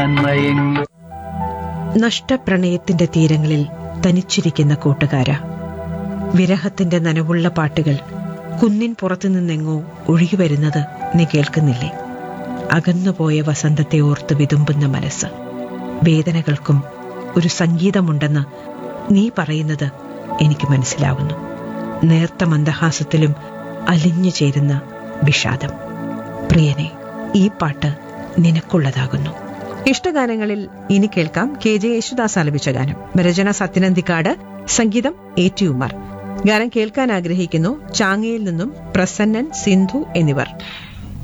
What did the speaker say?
മയങ്ങി നഷ്ടപ്രണയത്തിന്റെ തീരങ്ങളിൽ തനിച്ചിരിക്കുന്ന കൂട്ടുകാര വിരഹത്തിന്റെ നനവുള്ള പാട്ടുകൾ കുന്നിൻ പുറത്തു നിന്നെങ്ങോ ഒഴുകി വരുന്നത് നീ കേൾക്കുന്നില്ലേ അകന്നുപോയ വസന്തത്തെ ഓർത്ത് വിതുമ്പുന്ന മനസ്സ് വേദനകൾക്കും ഒരു സംഗീതമുണ്ടെന്ന് നീ പറയുന്നത് എനിക്ക് മനസ്സിലാവുന്നു നേർത്ത മന്ദഹാസത്തിലും അലിഞ്ഞു ചേരുന്ന വിഷാദം പ്രിയനെ ഈ പാട്ട് നിനക്കുള്ളതാകുന്നു ഇഷ്ടഗാനങ്ങളിൽ ഇനി കേൾക്കാം കെ ജെ യേശുദാസ് ആലപിച്ച ഗാനം രചന സത്യനന്ദിക്കാട് സംഗീതം എ ടി ഉമർ ഗാനം കേൾക്കാൻ ആഗ്രഹിക്കുന്നു ചാങ്ങയിൽ നിന്നും പ്രസന്നൻ സിന്ധു എന്നിവർ